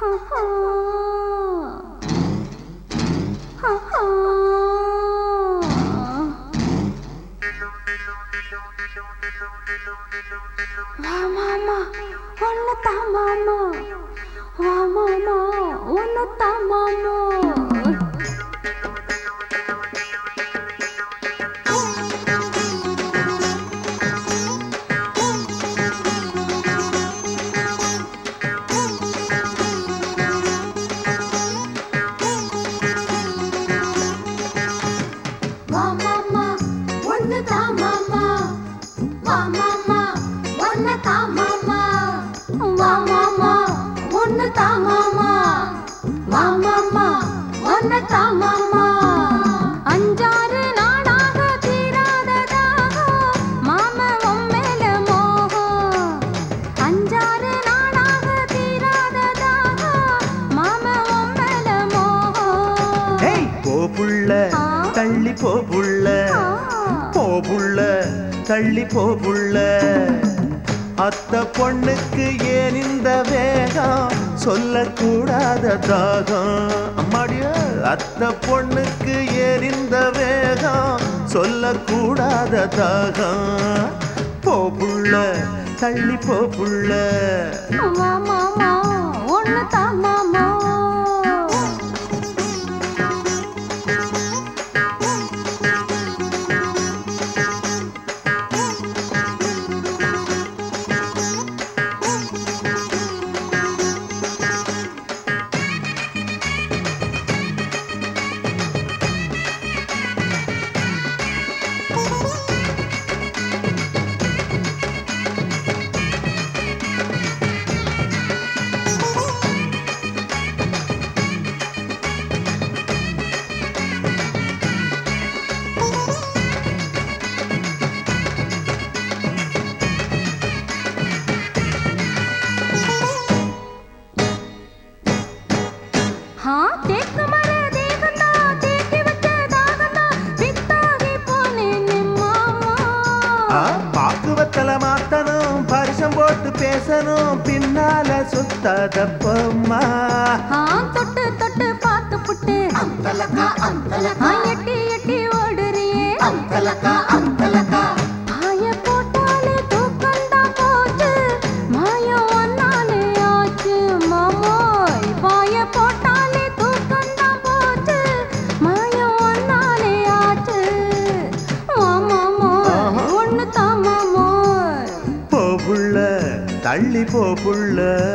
வா மாமா ஒன்னு தா மாமா வா மாமா ஒன்னு தா மாமா வா மாமா ஒன்னு தா மாமா வா மாமா ஒன்னு தா மாமா வா மாமா ஒன்னு தா மாமா வா மாமா ஒன்னு தா மாமா அஞ்சாறு நாடாக தீராததாக மாமா உம்மேல மோகம் அஞ்சாறு நாடாக தீராததாக மாமா உம்மேல மோகம் ஏய் போ புள்ள ஆ. தள்ளி போ புள்ள போ புள்ள தள்ளி போ புள்ள அத்த பொண்ணுக்கு ஏன் இந்த வேகம் சொல்லக்கூடாத தாகம் அம்மாடியோ அத்த பொண்ணுக்கு ஏன் இந்த வேகம் சொல்லக்கூடாத தாகம் போ புள்ள தள்ளி போ புள்ள வா மாமா ஒன்னு தா மாமா ஹா தேக்க மர தேகந்தா தேக்கி வச்ச தாகந்தா பித்தாகி போனேனே மாமா ஆ, பாக்குவத்தல மாத்தணும் பரிசம் போட்டு பேசணும் பின்னால சுத்தாதப்பம்மா ஆ தொட்டு தொட்டு பார்த்து புட்டு அந்தலக்கா அந்தலக்கா ஆ எட்டி எட்டி ஓடுறியே அந்தலக்கா அந்தலக்கா பாய போட்டாலே தூக்கந்தா போச்சு மாயம் ஒன்னாலே ஆச்சு மாமோய் பாய போட்டாலே தூக்கந்தா போச்சு மாயம் ஒன்னாலே ஆச்சு மாமாமோய் ஆஹா. ஒன்னு தான் மாமோய் போ புள்ள தள்ளி போ புள்ள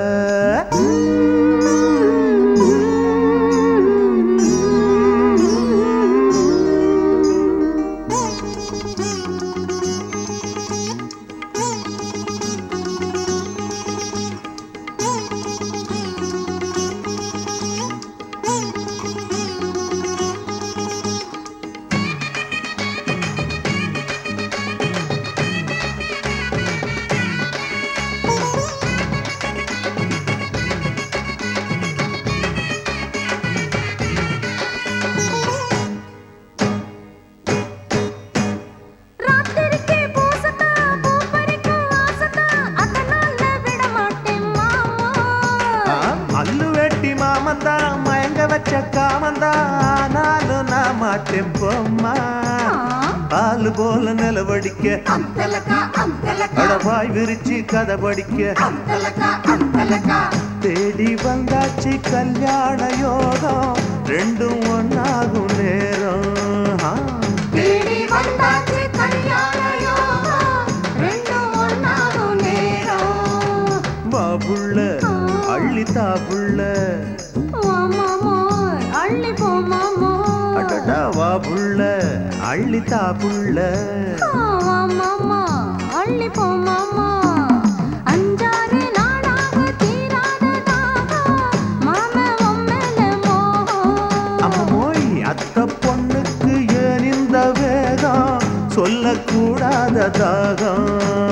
ராத்திரிக்கு பூசத்தா பூ பறிக்கும் ஆசத்தா அதனால விட மாட்டேன் மாமா ஆ, மல்லு வெட்டி மாமந்தா மயங்க வச்ச காமந்தா ஆனாலும் நான் மாட்டேன் போம்மா பால் போல நிலவடிக்க அந்தலக்கா அந்தலக்கா அடவாய் விரிச்சு கதை படிக்க அந்தலக்கா அந்தலக்கா தேடி வந்தாச்சு கல்யாண யோகம் ரெண்டும் ஒன்னாகும் நேரம் ஆ. தேடி வந்தாச்சு கல்யாண யோகம் ரெண்டும் ஒன்னாகும் நேரம் பாபுள்ள அள்ளித்தா புள்ள மாமாமோய் அள்ளி போ மாமோய் அடடா வா புள்ள அள்ளித்தா புள்ள வா மாமா அள்ளி போ மாமா அஞ்சாறு நாளாக தீராததாக மாமா உம்மேல மோகம் அம்மோய் அத்த பொண்ணுக்கு ஏன் இந்த வேகம் சொல்லக்கூடாத தாகம்